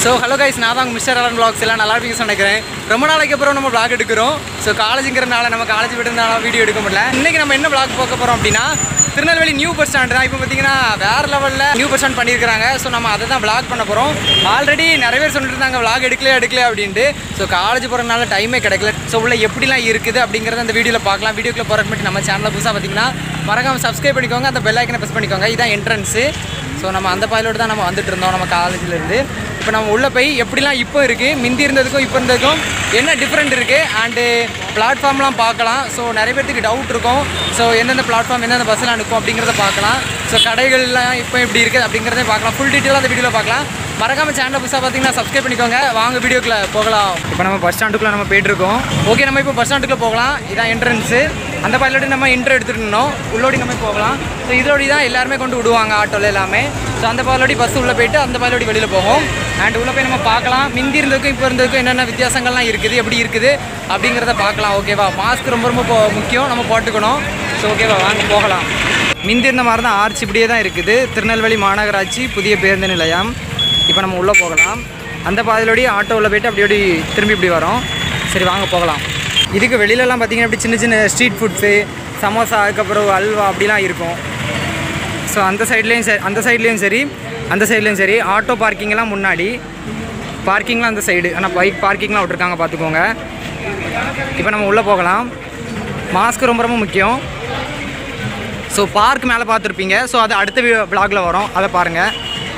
So hello guys நான் தான் mister Alan vlogs எல்லாம் நல்லா இருப்பீங்க நினைக்கிறேன் ரொம்ப நாளைக்கு அப்புறம் நம்ம vlog எடுக்கிறோம் ஸோ காலேஜுங்கிறனால நம்ம காலேஜ் விடுறதுனால வீடியோ எடுக்க முடியல இன்றைக்கி நம்ம என்ன vlog பார்க்க போகிறோம் அப்படின்னா திருநெல்வேலி நியூ பஸ் ஸ்டாண்ட் தான் இப்போ பார்த்தீங்கன்னா வேறு லெவலில் நியூ பஸ் ஸ்டாண்ட் பண்ணியிருக்காங்க ஸோ நம்ம அதை தான் vlog பண்ண போகிறோம் ஆல்ரெடி நிறைய பேர் சொல்லிட்டு இருந்தாங்க vlog எடுக்கல எடுக்கல அப்படின்ட்டு ஸோ காலேஜ் போகிறதுனால டைமே கிடைக்கல ஸோ உள்ள எப்படிலாம் இருக்குது அப்படிங்கிறத அந்த வீடியோவில் பார்க்கலாம் வீடியோக்குள்ள போகிறதுக்கு மட்டும் நம்ம சேனலில் புதுசாக பார்த்தீங்கன்னா மறக்காம சப்ஸ்கிரைப் பண்ணிக்கோங்க அந்த பெல் ஐக்கனை ப்ரெஸ் பண்ணிக்கோங்க இதான் என்ட்ரன்ஸு ஸோ நம்ம அந்த பாயிலோடு தான் நம்ம வந்துட்டு இருந்தோம் நம்ம காலேஜில் இருந்து இப்போ நம்ம உள்ளே போய் எப்படிலாம் இப்போ இருக்குது மிந்தி இருந்ததுக்கும் இப்போ இருந்ததுக்கும் என்ன டிஃப்ரெண்ட் இருக்குது அண்டு பிளாட்ஃபார்ம்லாம் பார்க்கலாம் ஸோ நிறைய பேர்த்துக்கு டவுட் இருக்கும் ஸோ எந்தெந்த பிளாட்ஃபார்ம் எந்தெந்த பஸ்ஸில் நிற்கும் அப்படிங்கிறத பார்க்கலாம் ஸோ கடைகள்லாம் இப்போ எப்படி இருக்குது அப்படிங்கிறத பார்க்கலாம் ஃபுல் டீட்டெயிலாக அந்த வீடியோவில் பார்க்கலாம் மறக்காம சேனலை புதுசாக பார்த்தீங்கன்னா சப்ஸ்கிரைப் பண்ணிக்கோங்க வாங்க வீடியோக்குள்ளே போகலாம் இப்போ நம்ம பஸ் ஸ்டாண்டுக்குள்ளே நம்ம போயிட்டு இருக்கோம் ஓகே நம்ம இப்போ பஸ் ஸ்டாண்டுக்குள்ளே போகலாம் இதான் என்ட்ரன்ஸு அந்த பைலோடி நம்ம இன்ட்ரோ எடுத்துட்டு இருந்தோம் உள்ளோடி நம்ம போகலாம் ஸோ இதோடி தான் எல்லாருமே கொண்டு விடுவாங்க ஆட்டோவில் எல்லாமே ஸோ அந்த பாலோடி பஸ் உள்ளே போயிட்டு அந்த பாலோடி வெளியில் போகும் அண்ட் உள்ளே போய் நம்ம பார்க்கலாம் மிந்தி இருந்ததுக்கும் இப்போ இருந்ததுக்கும் என்னென்ன வித்தியாசங்கள்லாம் இருக்குது எப்படி இருக்குது அப்படிங்கிறத பார்க்கலாம் ஓகேவா மாஸ்க் ரொம்ப ரொம்ப போ- முக்கியம் நம்ம போட்டுக்கணும் ஸோ ஓகேவா வாங்க போகலாம் மிந்தி இருந்த மாதிரி தான் ஆர்ச் இப்படியே தான் இருக்குது திருநெல்வேலி மாநகராட்சி புதிய பேருந்து நிலையம் இப்போ நம்ம உள்ளே போகலாம் அந்த பாதையிலோடி ஆட்டோ உள்ள போயிட்டு அப்படியோடி திரும்பி இப்படி வரோம் சரி வாங்க போகலாம் இதுக்கு வெளியிலலாம் பார்த்தீங்கன்னா இப்படி சின்ன சின்ன ஸ்ட்ரீட் ஃபுட்ஸு சமோசா அதுக்கப்புறம் அல்வா அப்படிலாம் இருக்கும் ஸோ அந்த சைட்லேயும் சரி அந்த சைட்லேயும் சரி அந்த சைட்லேயும் சரி ஆட்டோ பார்க்கிங்லாம் முன்னாடி பார்க்கிங்லாம் அந்த சைடு ஆனால் பைக் பார்க்கிங்லாம் விட்ருக்காங்க பார்த்துக்கோங்க இப்போ நம்ம உள்ளே போகலாம் மாஸ்க் ரொம்ப ரொம்ப முக்கியம் ஸோ பார்க் மேலே பார்த்துருப்பீங்க ஸோ அது அடுத்த விளாகில் வரும் அதை பாருங்கள்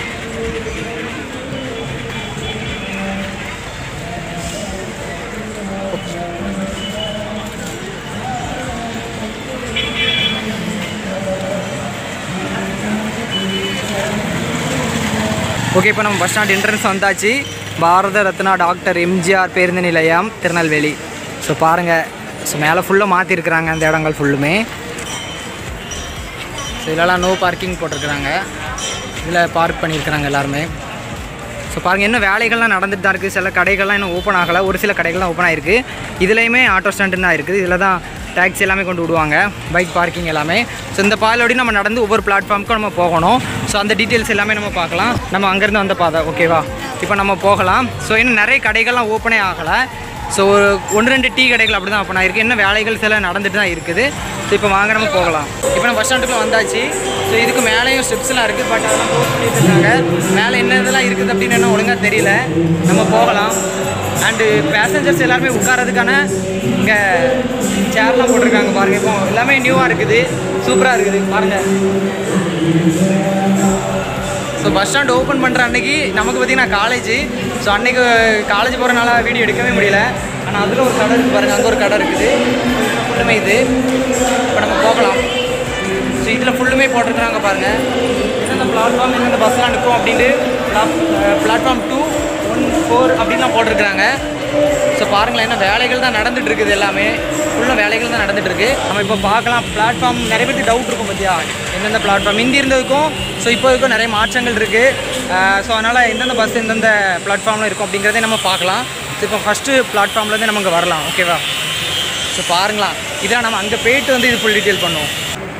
ஓகே இப்போ நம்ம பஸ் ஸ்டாண்ட் என்ட்ரன்ஸ் வந்தாச்சு பாரத ரத்னா டாக்டர் எம்ஜிஆர் பேருந்து நிலையம் திருநெல்வேலி ஸோ பாருங்கள் ஸோ மேலே ஃபுல்லாக மாற்றிருக்கிறாங்க அந்த இடங்கள் ஃபுல்லுமே ஸோ இதெல்லாம் நோ பார்க்கிங் போட்டிருக்கிறாங்க இதில் பார்க் பண்ணியிருக்கிறாங்க எல்லாருமே ஸோ பாருங்கள் இன்னும் வேலைகள்லாம் நடந்துட்டு தான் இருக்குது சில கடைகள்லாம் இன்னும் ஓப்பன் ஆகலை ஒரு சில கடைகள்லாம் ஓப்பன் ஆகிருக்கு இதுலேயுமே ஆட்டோ ஸ்டாண்டு தான் இருக்குது இதில் தான் டாக்ஸி எல்லாமே கொண்டு விடுவாங்க பைக் பார்க்கிங் எல்லாமே ஸோ இந்த பாலோடி நம்ம நடந்து ஒவ்வொரு பிளாட்ஃபார்முக்கும் நம்ம போகணும் ஸோ அந்த டீட்டெயில்ஸ் எல்லாமே நம்ம பார்க்கலாம் நம்ம அங்கேருந்து வந்த பாதை ஓகேவா இப்போ நம்ம போகலாம் ஸோ இன்னும் நிறைய கடைகள்லாம் ஓப்பனே ஆகலை ஸோ ஒரு ஒன்று ரெண்டு டீ கடைகள் அப்படி தான் ஓப்பன் ஆகிருக்கு இன்னும் வேலைகள் சில நடந்துட்டு தான் இருக்குது ஸோ இப்போ வாங்க நம்ம போகலாம் இப்போ நம்ம பஸ் ஸ்டாண்டுக்குள்ள வந்தாச்சு ஸோ இதுக்கு மேலேயும் ஸ்டெப்ஸ்லாம் இருக்குது பட் அதெல்லாம் க்ளோஸ் பண்ணிட்டு இருக்காங்க மேலே என்ன இதெல்லாம் இருக்குது அப்படின்னு என்ன ஒழுங்காக தெரியல நம்ம போகலாம் அண்டு பேசஞ்சர்ஸ் எல்லாருமே உட்காரதுக்கான இங்கே சேர்லாம் போட்டிருக்காங்க பாருங்கள் இப்போ எல்லாமே நியூவாக இருக்குது சூப்பராக இருக்குது பாருங்கள் ஸோ பஸ் ஸ்டாண்ட் ஓப்பன் பண்ணுற அன்னைக்கு நமக்கு பார்த்தீங்கன்னா காலேஜ் ஸோ அன்னைக்கு காலேஜ் போகிறனால வீடியோ எடுக்கவே முடியல ஆனால் அதில் ஒரு கடை இருக்குது பாருங்கள் அங்கே ஒரு கடை இருக்குது ஃபுல்லுமே இது இப்போ நம்ம போகலாம் ஸோ இதில் ஃபுல்லுமே போட்டிருக்கிறாங்க பாருங்கள் எந்தெந்த பிளாட்ஃபார்ம் எந்தெந்த பஸ்லாம் நிற்கும் அப்படின்ட்டு பிளாட்ஃபார்ம் டூ ஒன் ஃபோர் அப்படின்லாம் போட்டிருக்கிறாங்க ஸோ பாருங்களேன் என்ன வேலைகள் தான் நடந்துட்டு இருக்குது எல்லாமே ஃபுல்லாக வேலைகள் தான் நடந்துட்டு இருக்கு நம்ம இப்போ பார்க்கலாம் பிளாட்ஃபார்ம் நிறைய பேருக்கு டவுட் இருக்கும் பார்த்தியா எந்தெந்த பிளாட்ஃபார்ம் இந்தி இருந்ததுக்கும் ஸோ இப்போ இதுக்கும் நிறைய மாற்றங்கள் இருக்குது ஸோ அதனால் எந்தெந்த பஸ் எந்தெந்த பிளாட்ஃபார்மில் இருக்கும் அப்படிங்கிறதே நம்ம பார்க்கலாம் ஸோ இப்போ ஃபஸ்ட்டு பிளாட்ஃபார்ம்லேருந்து நமக்கு வரலாம் ஓகேவா ஸோ பாருங்களா இதான் நம்ம அங்கே போயிட்டு வந்து இது ஃபுல் டீட்டெயில் பண்ணுவோம்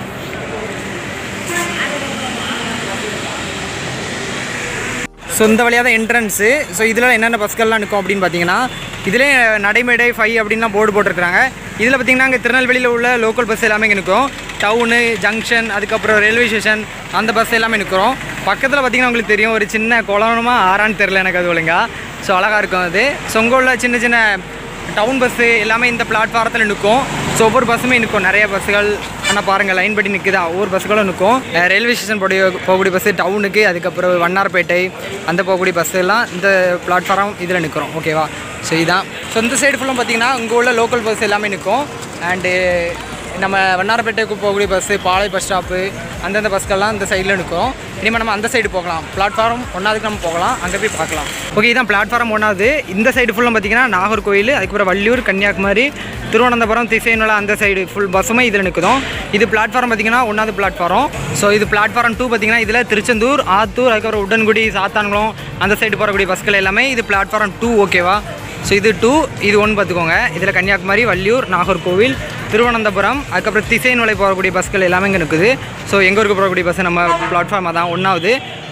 ஸோ இந்த வழியாக தான் என்ட்ரன்ஸு ஸோ இதில் என்னென்ன பஸ்கள்லாம் நிற்கும் அப்படின்னு பார்த்தீங்கன்னா இதிலே நடைமேடை ஃபை அப்படின்லாம் போர்டு போட்டிருக்கிறாங்க இதில் பார்த்தீங்கன்னா இங்கே திருநெல்வேலியில் உள்ள லோக்கல் பஸ் எல்லாமே இங்கே நிற்கும் டவுனு ஜங்ஷன் அதுக்கப்புறம் ரயில்வே ஸ்டேஷன் அந்த பஸ் எல்லாமே நிற்கிறோம் பக்கத்தில் பார்த்தீங்கன்னா உங்களுக்கு தெரியும் ஒரு சின்ன குளமா ஆறான்னு தெரில எனக்கு அது ஒழுங்கா ஸோ அழகாக இருக்கும் அது ஸோ உங்க உள்ள சின்ன சின்ன டவுன் பஸ்ஸு எல்லாமே இந்த பிளாட்ஃபாரத்தில் நிற்கும் ஸோ ஒவ்வொரு பஸ்ஸுமே நிற்கும் நிறைய பஸ்ஸுகள் ஆனால் பாருங்கள் லைன் படி நிற்குதா ஒவ்வொரு பஸ்ஸுகளும் நிற்கும் அஹ் ரயில்வே ஸ்டேஷன் போடிய போகக்கூடிய பஸ்ஸு டவுனுக்கு அதுக்கப்புறம் வண்ணார்பேட்டை அந்த போகக்கூடிய பஸ்ஸு எல்லாம் இந்த பிளாட்ஃபாரம் இதில் நிற்கிறோம் ஓகேவா ஸோ இதான் ஸோ இந்த சைடு ஃபுல்லும் பார்த்தீங்கன்னா இங்கே உள்ள லோக்கல் பஸ் எல்லாமே நிற்கும் அண்டு நம்ம வண்ணாரப்பேட்டைக்கு போகக்கூடிய பஸ்ஸு பாளை பஸ் ஸ்டாப்பு அந்தந்த பஸ்கள்லாம் இந்த சைடில் நிற்கும் இனிமேல் நம்ம அந்த சைடு போகலாம் பிளாட்ஃபார்ம் ஒன்றாவதுக்கு நம்ம போகலாம் அங்கே போய் பார்க்கலாம் ஓகே இதான் பிளாட்ஃபார்ம் ஒன்றாவது இந்த சைடு ஃபுல்லும் பார்த்தீங்கன்னா நாகர்கோவில் அதுக்கப்புறம் வள்ளியூர் கன்னியாகுமரி திருவனந்தபுரம் திசைநல அந்த சைடு ஃபுல் பஸ்ஸுமே இதில் நிற்குதும் இது பிளாட்ஃபார்ம் பார்த்தீங்கன்னா ஒன்றாவது பிளாட்ஃபாரம் ஸோ இது பிளாட்ஃபார்ம் டூ பார்த்தீங்கன்னா இதில் திருச்செந்தூர் ஆத்தூர் அதுக்கப்புறம் உடன்குடி சாத்தான்குளம் அந்த சைடு போகக்கூடிய பஸ்கள் எல்லாமே இது பிளாட்ஃபார்ம் டூ ஓகேவா ஸோ இது டூ இது ஒன் பார்த்துக்கோங்க இதில் கன்னியாகுமரி வள்ளியூர் நாகர்கோவில் திருவனந்தபுரம் அதுக்கப்புறம் திசைநுலை போகக்கூடிய பஸ்கள் எல்லாமே இங்கே நிற்குது ஸோ எங்கள் ஊருக்கு போகக்கூடிய பஸ் நம்ம பிளாட்ஃபார்மாக தான் ஒன்றாவது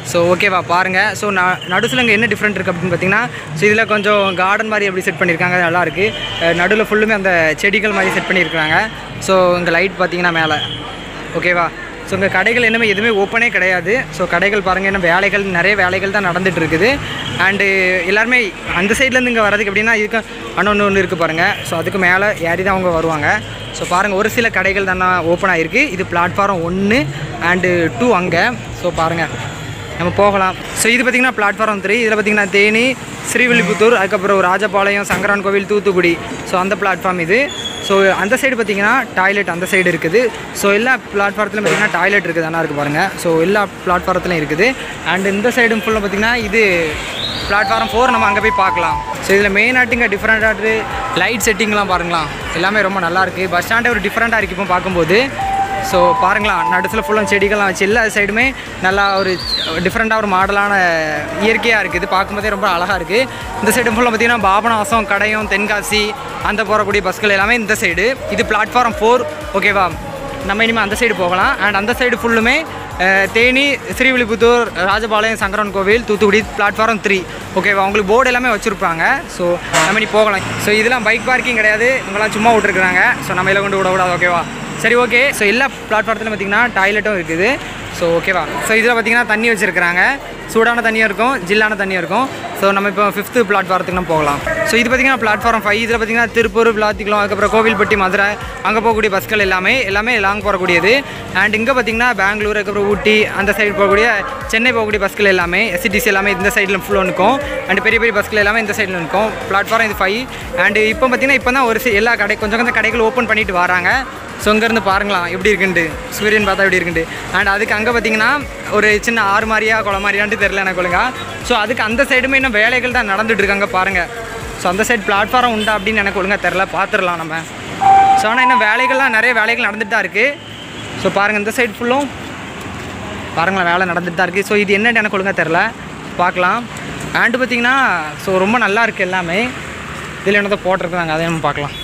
ஸோ ஓகேவா பாருங்கள் ஸோ நான் நடுசில் இங்கே என்ன டிஃப்ரெண்ட் இருக்குது அப்படின்னு பார்த்தீங்கன்னா ஸோ இதில் கொஞ்சம் கார்டன் மாதிரி எப்படி செட் பண்ணியிருக்காங்க அது நல்லா இருக்கு நடுவில் ஃபுல்லுமே அந்த செடிகள் மாதிரி செட் பண்ணியிருக்காங்க ஸோ இங்கே லைட் பார்த்தீங்கன்னா மேலே ஓகேவா ஸோ இங்கே கடைகள் என்னமே எதுவுமே ஓப்பனே கிடையாது ஸோ கடைகள் பாருங்கள் என்ன வேலைகள் நிறைய வேலைகள் தான் நடந்துட்டு இருக்குது அண்டு எல்லாருமே அந்த சைட்லேருந்து இங்கே வர்றதுக்கு எப்படின்னா இதுக்கு அண்ணொன்று ஒன்று இருக்குது பாருங்கள் ஸோ அதுக்கு மேலே ஏறி தான் அவங்க வருவாங்க ஸோ பாருங்கள் ஒரு சில கடைகள் தானே ஓப்பன் ஆகிருக்கு இது பிளாட்ஃபார்ம் ஒன்று அண்டு டூ அங்கே ஸோ பாருங்கள் நம்ம போகலாம் ஸோ இது பார்த்திங்கன்னா பிளாட்ஃபார்ம் த்ரீ இதில் பார்த்திங்கன்னா தேனி ஸ்ரீவில்லிபுத்தூர் அதுக்கப்புறம் ராஜபாளையம் சங்கரான் கோவில் தூத்துக்குடி ஸோ அந்த பிளாட்ஃபார்ம் இது ஸோ அந்த சைடு பார்த்திங்கன்னா டாய்லெட் அந்த சைடு இருக்குது ஸோ எல்லா பிளாட்ஃபாரத்துலையும் பார்த்திங்கன்னா டாய்லெட் இருக்குது தானே இருக்குது பாருங்கள் ஸோ எல்லா பிளாட்ஃபாரத்துலையும் இருக்குது அண்ட் இந்த சைடும் ஃபுல்லாக பார்த்திங்கன்னா இது பிளாட்ஃபார்ம் ஃபோர் நம்ம அங்கே போய் பார்க்கலாம் ஸோ இதில் மெயின் ஆட்டுங்க டிஃப்ரெண்ட்டாக லைட் செட்டிங்லாம் பாருங்களாம் எல்லாமே ரொம்ப நல்லா இருக்குது பஸ் ஸ்டாண்டே ஒரு டிஃப்ரெண்ட்டாக இருக்குது இப்போ பார்க்கும்போது ஸோ பாருங்களா நடுத்தில் ஃபுல்லாக செடிகள்லாம் வச்சு எல்லா சைடுமே நல்லா ஒரு டிஃப்ரெண்ட்டாக ஒரு மாடலான இயற்கையாக இருக்குது பார்க்கும்போதே ரொம்ப அழகாக இருக்குது இந்த சைடு ஃபுல்லாக பார்த்தீங்கன்னா பாபநாசம் கடையம் தென்காசி அந்த போகக்கூடிய பஸ்கள் எல்லாமே இந்த சைடு இது பிளாட்ஃபார்ம் ஃபோர் ஓகேவா நம்ம இனிமேல் அந்த சைடு போகலாம் அண்ட் அந்த சைடு ஃபுல்லுமே அஹ், தேனி ஸ்ரீவில்லிபுத்தூர் ராஜபாளையம் சங்கரன் கோவில் தூத்துக்குடி பிளாட்ஃபார்ம் த்ரீ ஓகேவா உங்களுக்கு போர்டு எல்லாமே வச்சுருப்பாங்க ஸோ நம்ம இனி போகலாம் ஸோ இதெல்லாம் பைக் பார்க்கிங் கிடையாது இவங்கெல்லாம் சும்மா விட்ருக்குறாங்க ஸோ நம்ம இதில் கொண்டு விடக்கூடாது ஓகேவா சரி ஓகே ஸோ எல்லா பிளாட்ஃபாரத்துலையும் பார்த்தீங்கன்னா டாய்லெட்டும் இருக்குது ஸோ ஓகேவா ஸோ இதில் பார்த்தீங்கன்னா தண்ணி வச்சுருக்கிறாங்க சூடான தண்ணியும் இருக்கும் ஜில்லான தண்ணியும் இருக்கும் ஸோ நம்ம இப்போ ஃபிஃப்த்து பிளாட்ஃபாரத்துக்கு நம்ம போகலாம் ஸோ இது பார்த்தீங்கன்னா பிளாட்ஃபார்ம் ஃபைவ் இதில் பார்த்தீங்கன்னா திருப்பூர் விளாத்திக்குளம் அதுக்கப்புறம் கோவில்பட்டி மதுரை அங்கே போகக்கூடிய பஸ்கள் எல்லாமே எல்லாமே லாங் போகக்கூடியது அண்ட் இங்கே பார்த்தீங்கன்னா பெங்களூர் அதுக்கப்புறம் ஊட்டி அந்த சைடு போகக்கூடிய சென்னை போகக்கூடிய பஸ்கள் எல்லாமே எஸ்சிடிசி எல்லாமே இந்த சைடில் ஃபுல்லாக இருக்கும் அண்ட் பெரிய பெரிய பஸ்கள் எல்லாமே இந்த சைடில் இருக்கும் பிளாட்ஃபார்ம் இது ஃபைவ் அண்ட் இப்போ பார்த்தீங்கன்னா இப்போ தான் ஒரு சி- எல்லா கடை கொஞ்சம் கொஞ்சம் கடைகள் ஓப்பன் பண்ணிட்டு வராங்க ஸோ இங்கேருந்து பாருங்களாம் எப்படி இருக்குன்ட்டு சூரியன் பார்த்தா எப்படி இருக்குன்ட்டு அண்ட் அதுக்கு அங்கே பார்த்தீங்கன்னா ஒரு சின்ன ஆறு மாதிரியா குளம் மாதிரியான்ட்டு தெரில எனக்கு ஒழுங்கா ஸோ அதுக்கு அந்த சைடுமே இன்னும் வேலைகள் தான் நடந்துட்டு இருக்காங்க பாருங்கள் ஸோ அந்த சைடு பிளாட்ஃபார்ம் உண்டா அப்படின்னு எனக்கு ஒழுங்கா தெரில பார்த்துடலாம் நம்ம ஸோ ஆனால் இன்னும் வேலைகள்லாம் நிறைய வேலைகள் நடந்துட்டு தான் இருக்குது ஸோ பாருங்கள் இந்த சைடு ஃபுல்லும் பாருங்களேன் வேலை நடந்துட்டு தான் இருக்குது ஸோ இது என்னன்னு எனக்கு ஒழுங்கா தெரில பார்க்கலாம் அண்டு பார்த்தீங்கன்னா ஸோ ரொம்ப நல்லா இருக்குது எல்லாமே இதில் என்னதை போட்டிருக்காங்க அதை நம்ம பார்க்கலாம்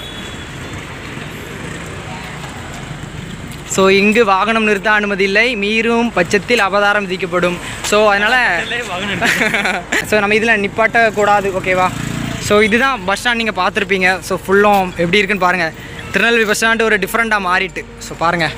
ஸோ இங்கு வாகனம் நிறுத்த அனுமதி இல்லை மீறும் பட்சத்தில் அபதாரம் விதிக்கப்படும் ஸோ அதனால் ஸோ நம்ம இதில் நிப்பாட்டக்கூடாது ஓகேவா ஸோ இதுதான் பஸ் ஸ்டாண்ட் நீங்கள் பார்த்துருப்பீங்க ஸோ ஃபுல்லும் எப்படி இருக்குன்னு பாருங்கள் திருநெல்வேலி பஸ் ஸ்டாண்டு ஒரு டிஃப்ரெண்ட்டாக மாறிட்டு ஸோ பாருங்கள்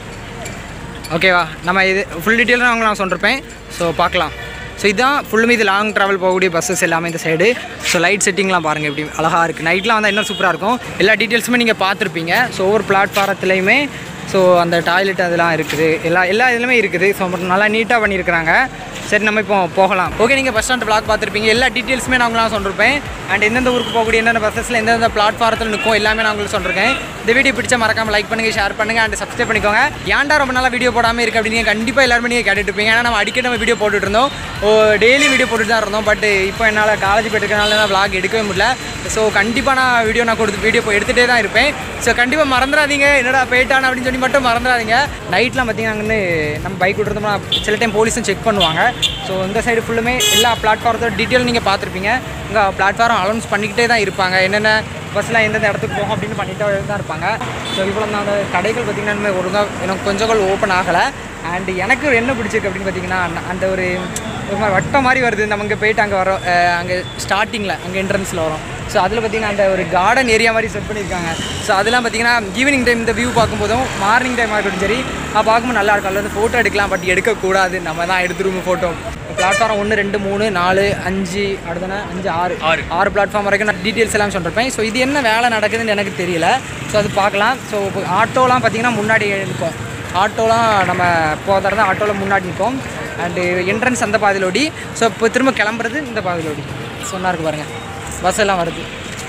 ஓகேவா நம்ம இது ஃபுல் டீட்டெயில் நான் நான் சொல்லிருப்பேன் ஸோ பார்க்கலாம் ஸோ இதுதான் ஃபுல்லுமே இது லாங் ட்ராவல் போகக்கூடிய பஸ்ஸஸ் எல்லாமே இந்த சைடு ஸோ லைட் செட்டிங்லாம் பாருங்கள் எப்படி அழகாக இருக்குது நைட்லாம் வந்தால் இன்னும் சூப்பராக இருக்கும் எல்லா டீட்டெயில்ஸுமே நீங்கள் பார்த்துருப்பீங்க ஸோ ஒவ்வொரு பிளாட்ஃபாரத்துலேயுமே ஸோ அந்த டாய்லெட் அதெல்லாம் இருக்குது எல்லா எல்லா இதுலையுமே இருக்குது ஸோ நல்லா நீட்டாக பண்ணியிருக்கிறாங்க சரி நம்ம இப்போ போகலாம் ஓகே நீங்கள் பஸ் ஸ்டாண்ட் பிளாக் பார்த்துருப்பீங்க எல்லா டீட்டெயில்ஸுமே நான் உங்களுக்கு சொல்லிருப்பேன் அண்ட் எந்தெந்த ஊருக்கு போகக்கூடிய என்னென்ன பஸ்ஸஸில் எந்தெந்த பிளாட்ஃபாரத்தில் நிற்கும் எல்லாமே நான் உங்களுக்கு சொல்லிருக்கேன் இந்த வீடியோ பிடிச்சா மறக்காம லைக் பண்ணுங்கள் ஷேர் பண்ணுங்கள் அண்ட் சப்ஸ்கிரைப் பண்ணிக்கோங்க ஏன்டா ரொம்ப நாளாக வீடியோ போடாமல் இருக்குது அப்படின்னு கண்டிப்பாக எல்லாருமே நீங்கள் கேட்டுட்டு இருப்பீங்க ஏன்னா நம்ம அடிக்கடி நம்ம வீடியோ போட்டுட்டு இருந்தோம் ஓ டெய்லி வீடியோ போட்டுட்டு தான் இருந்தோம் பட் இப்போ என்னால் காலேஜ் போயிட்டுருக்கனால நான் vlog எடுக்கவே முடியல ஸோ கண்டிப்பாக நான் வீடியோ நான் கொடுத்து வீடியோ எடுத்துகிட்டே தான் இருப்பேன் ஸோ கண்டிப்பாக மறந்துடாதீங்க என்னடா போயிட்டான் அப்படின்னு சொல்லி மட்டும் மறந்துடாதீங்க நைட்லாம் பார்த்தீங்கன்னா அங்கே நம்ம பைக் விட்டுருந்தோம்னா சில டைம் போலீஸும் செக் பண்ணுவாங்க ஸோ இந்த சைடு ஃபுல்லுமே எல்லா பிளாட்ஃபாரத்தோட டீட்டெயில் நீங்கள் பார்த்துருப்பீங்க இங்கே பிளாட்ஃபார்ம் அலௌன்ஸ் பண்ணிக்கிட்டே தான் இருப்பாங்க என்னென்ன பஸ்லாம் எந்தெந்த இடத்துக்கு போகும் அப்படின்னு பண்ணிட்டு தான் இருப்பாங்க ஸோ இவ்வளோ நான் அந்த கடைகள் பார்த்திங்கன்னா இனிமேல் ஒழுங்காக எனக்கு கொஞ்சம் கூட ஓப்பன் ஆகலை அண்ட் எனக்கு என்ன பிடிச்சிருக்கு அப்படின்னு பார்த்தீங்கன்னா அந்த- அந்த ஒரு ஒரு மாதிரி வட்டம் மாதிரி வருது நம்ம இங்கே போயிட்டு அங்கே வரோம் அஹ் அங்கே ஸ்டார்டிங்கில் அங்கே என்ட்ரன்ஸில் வரும் ஸோ அதில் பார்த்தீங்கன்னா அந்த ஒரு கார்டன் ஏரியா மாதிரி செட் பண்ணியிருக்காங்க ஸோ அதெல்லாம் பார்த்தீங்கன்னா ஈவினிங் டைம் இந்த வியூ பார்க்கும்போதும் மார்னிங் டைம் இருக்கட்டும் சரி அது பார்க்கும்போது நல்லா இருக்கும் அதில் வந்து ஃபோட்டோ எடுக்கலாம் பட் எடுக்கக்கூடாது நம்ம தான் எடுத்துருவோம் ஃபோட்டோ பிளாட்ஃபார்ம் ஒன்று ரெண்டு மூணு நாலு அஞ்சு அடுத்தன அஞ்சு ஆறு ஆறு. ஆறு பிளாட்ஃபார்ம் வரைக்கும் நான் டீட்டெயில்ஸ் எல்லாம் சொல்லிருப்பேன் ஸோ இது என்ன வேலை நடக்குதுன்னு எனக்கு தெரியல ஸோ அது பார்க்கலாம் ஸோ ஆட்டோலாம் பார்த்தீங்கன்னா முன்னாடி நிற்கும் ஆட்டோலாம் நம்ம போகிறதா ஆட்டோவில் முன்னாடி நிற்கும் அண்டு என்ட்ரன்ஸ் அந்த பாதையிலோடி ஸோ இப்போ திரும்ப கிளம்புறது இந்த பாதையிலோடி சொன்னா இருக்கு பாருங்கள் பஸ் எல்லாம் வருது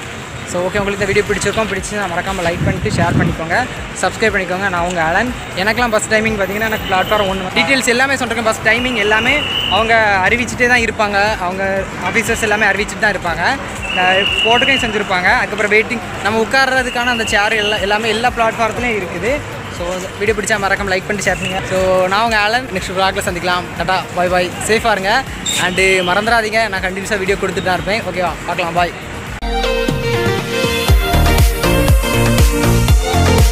ஸோ ஓகே உங்களுக்கு இந்த வீடியோ பிடிச்சிருக்கோம் பிடிச்சி மறக்காமல் லைக் பண்ணிட்டு ஷேர் பண்ணிக்கோங்க சப்ஸ்கிரைப் பண்ணிக்கோங்க நான் உங்கள் அலன் எனக்கெலாம் பஸ் டைமிங் பார்த்தீங்கன்னா எனக்கு பிளாட்ஃபார்ம் ஒன்று டீட்டெயில்ஸ் எல்லாமே சொல்கிறேன் பஸ் டைமிங் எல்லாமே அவங்க அறிவிச்சிட்டே தான் இருப்பாங்க அவங்க ஆஃபீஸர்ஸ் எல்லாமே அறிவிச்சிட்டு தான் இருப்பாங்க போட்டுக்கையும் செஞ்சுருப்பாங்க அதுக்கப்புறம் வெயிட்டிங் நம்ம உட்கார்றதுக்கான அந்த சேர் எல்லாம் எல்லாமே எல்லா பிளாட்ஃபாரத்துலையும் இருக்குது ஸோ வீடியோ பிடிச்சா மறக்காம லைக் பண்ணிட்டு ஷேர் பண்ணுங்க ஸோ நான் உங்கள் ஆலன் நெக்ஸ்ட் vlogல சந்திக்கலாம் டாட்டா பாய் பாய் சேஃபாக இருங்க அண்டு மறந்துடாதீங்க நான் கண்டினியூஸாக வீடியோ கொடுத்துட்டு தான் இருப்பேன் ஓகேவா பார்க்கலாம் பாய்